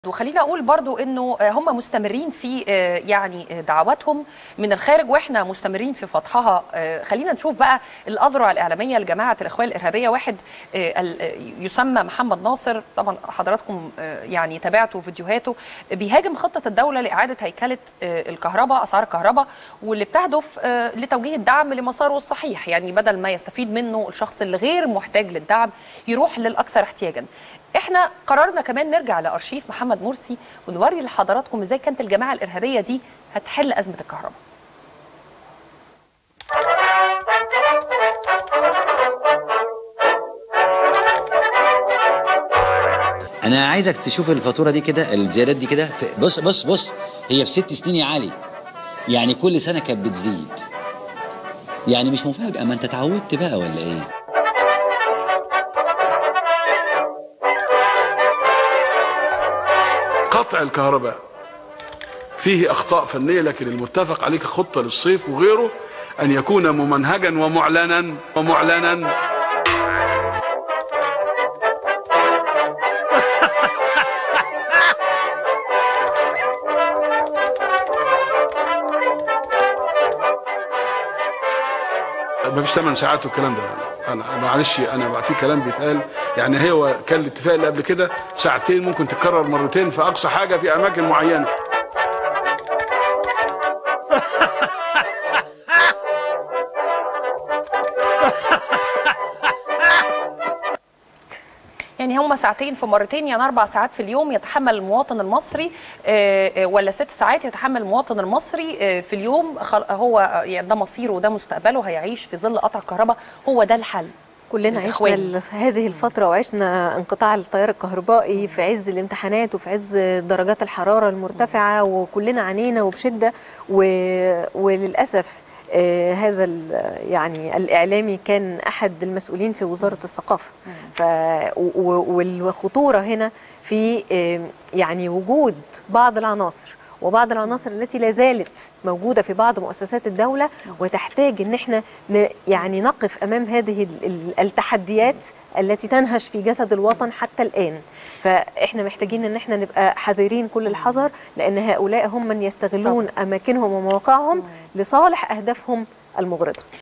وخلينا اقول برضو انه هم مستمرين في يعني دعواتهم من الخارج واحنا مستمرين في فتحها خلينا نشوف بقى الاذرع الاعلاميه لجماعه الاخوان الارهابيه واحد يسمى محمد ناصر طبعا حضراتكم يعني تابعتوا فيديوهاته بيهاجم خطه الدوله لاعاده هيكله الكهرباء اسعار الكهرباء واللي بتهدف لتوجيه الدعم لمساره الصحيح يعني بدل ما يستفيد منه الشخص اللي غير محتاج للدعم يروح للاكثر احتياجا احنا قررنا كمان نرجع لارشيف محمد مرسي ونوري لحضراتكم ازاي كانت الجماعه الارهابيه دي هتحل ازمه الكهرباء انا عايزك تشوف الفاتوره دي كده الزيادات دي كده بص بص بص هي في ست سنين يا علي يعني كل سنه كانت بتزيد يعني مش مفاجاه ما انت اتعودت بقى ولا ايه قطع الكهرباء فيه اخطاء فنيه لكن المتفق عليه خطه للصيف وغيره ان يكون ممنهجا ومعلنا ومعلنا ما فيش 8 ساعات والكلام ده لا انا معلش انا في كلام بيتقال يعني هو كان الاتفاق اللي قبل كده ساعتين ممكن تتكرر مرتين في اقصى حاجه في اماكن معينه يعني هم ساعتين في مرتين يعني اربع ساعات في اليوم يتحمل المواطن المصري ولا ست ساعات يتحمل المواطن المصري في اليوم هو يعني ده مصيره وده مستقبله هيعيش في ظل قطع الكهرباء هو ده الحل كلنا عشنا في هذه الفترة وعشنا انقطاع التيار الكهربائي في عز الامتحانات وفي عز درجات الحرارة المرتفعة وكلنا عانينا وبشدة و... وللأسف آه هذا يعني الاعلامي كان احد المسؤولين في وزاره الثقافه ف والخطوره هنا في آه يعني وجود بعض العناصر وبعض العناصر التي لا زالت موجودة في بعض مؤسسات الدولة وتحتاج ان احنا يعني نقف امام هذه التحديات التي تنهش في جسد الوطن حتى الان فاحنا محتاجين ان احنا نبقى حذرين كل الحذر لان هؤلاء هم من يستغلون اماكنهم ومواقعهم لصالح اهدافهم المغرضه